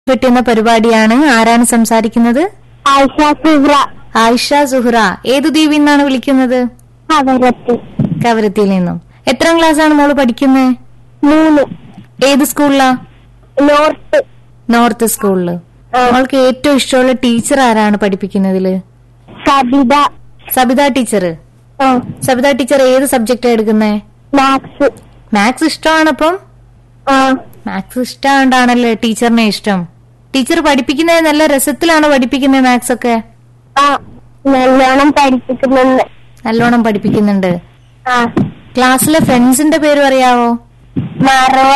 കിട്ടുന്ന പരിപാടിയാണ് ആരാണ് സംസാരിക്കുന്നത് ആയിഷ സുബ്ര ആയിഷ സുഹ്റ ഏതു ദ്വീപിൽ നിന്നാണ് വിളിക്കുന്നത് അവരത്തി കവരത്തിയിൽ നിന്നും എത്രാം ക്ലാസ് ആണ് മോള് പഠിക്കുന്നത് മൂന്ന് ഏത് സ്കൂളിലാ നോർത്ത് നോർത്ത് സ്കൂളില് ആ. മോൾക്ക് ഏറ്റവും ഇഷ്ടമുള്ള ടീച്ചർ ആരാണ് പഠിപ്പിക്കുന്നതില് സബിത സബിത ടീച്ചർ ആ, സബിത ടീച്ചർ ഏത് സബ്ജക്റ്റാ എടുക്കുന്നേ മാത്സ് മാത്സ് ഇഷ്ടമാണപ്പം ആ മാത്സ് ഇഷ്ടമാണ്ടാണല്ലേ ടീച്ചറിനെ ഇഷ്ടം ടീച്ചർ പഠിപ്പിക്കുന്നത് നല്ല രസത്തിലാണോ പഠിപ്പിക്കുന്നത് മാത്സ് ഒക്കെ ആ നല്ലോണം പഠിപ്പിക്കുന്നുണ്ട് നല്ലോണം പഠിപ്പിക്കുന്നുണ്ട് ആ ക്ലാസ്സിലെ ഫ്രണ്ട്സിന്റെ പേര് പറയാവോ മറവ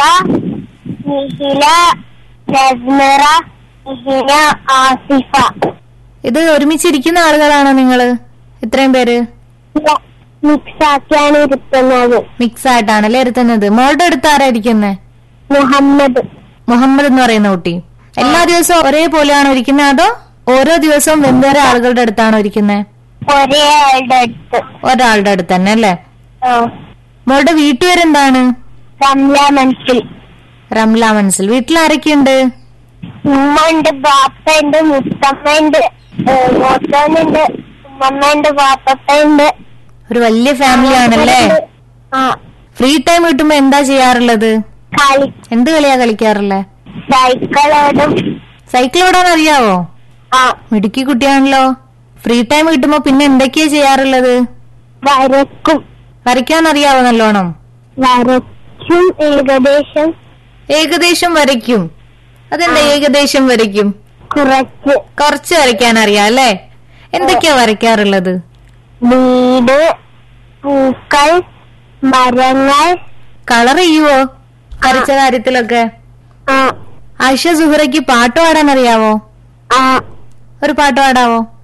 നിഹില നസ്മറ നിഹിന ആസിഫ ഇത് ഒരുമിച്ചിരിക്കുന്ന ആളുകളാണോ നിങ്ങള് ഇത്രയും പേര് മിക്സ് ആക്കിയാണ് ഇരുത്തുന്നത് മിക്സ് ആയിട്ടാണല്ലേ ഇരുത്തുന്നത് മോളുടെ അടുത്ത് ആരാ ഇരിക്കുന്നേ മുഹമ്മദ് മുഹമ്മദ് എന്ന് പറയുന്ന കുട്ടി എല്ലാ ദിവസവും ഒരേപോലെയാണോ ഇരിക്കുന്നത് അതോ ഓരോ ദിവസവും വെവ്വേറെ ആളുകളുടെ അടുത്താണോ ഇരിക്കുന്നത് ഒരേ ആളുടെ അടുത്ത് ഒരാളുടെ അടുത്ത് തന്നെ അല്ലേ ആ മോളുടെ വീട്ടുപേരെന്താണ് റംല മനസ്സിൽ റംല മനസ്സിൽ വീട്ടിൽ ആരൊക്കെയുണ്ട് ഉമ്മ ഉണ്ട് ബാപ്പ ഉണ്ട് മുത്തമ്മ ഉണ്ട് മോത്തോനുണ്ട് ഉമ്മമ്മ ഉണ്ട് ബാപ്പപ്പ ഉണ്ട് ഒരു വലിയ ഫാമിലി ആണല്ലേ ആ ഫ്രീ ടൈം കിട്ടുമ്പോ എന്താ ചെയ്യാറുള്ളത് കളി എന്ത് കളിയാ കളിക്കാറുള്ളത് സൈക്കിളോടും സൈക്കിൾ ഓടാൻ അറിയാവോ ആ മിടുക്കി കുട്ടിയാണല്ലോ ഫ്രീ ടൈം കിട്ടുമ്പോ പിന്നെ എന്തൊക്കെയാ ചെയ്യാറുള്ളത് വരക്കും വരയ്ക്കാൻ അറിയാവോ നല്ലോണം വരക്കും ഏകദേശം ഏകദേശം വരയ്ക്കും അതെന്താ ഏകദേശം വരയ്ക്കും കുറച്ച് കുറച്ച് വരയ്ക്കാൻ അറിയാം അല്ലേ എന്തൊക്കെയാ വരയ്ക്കാറുള്ളത് വീട് പൂക്കൾ മരങ്ങൾ കളർ ചെയ്യുവോ വരച്ച കാര്യത്തിലൊക്കെ ആ ആയിഷ സുഹറയ്ക്ക് പാട്ട് പാടാൻ അറിയാവോ ആ ഒരു പാട്ട് പാടാവോ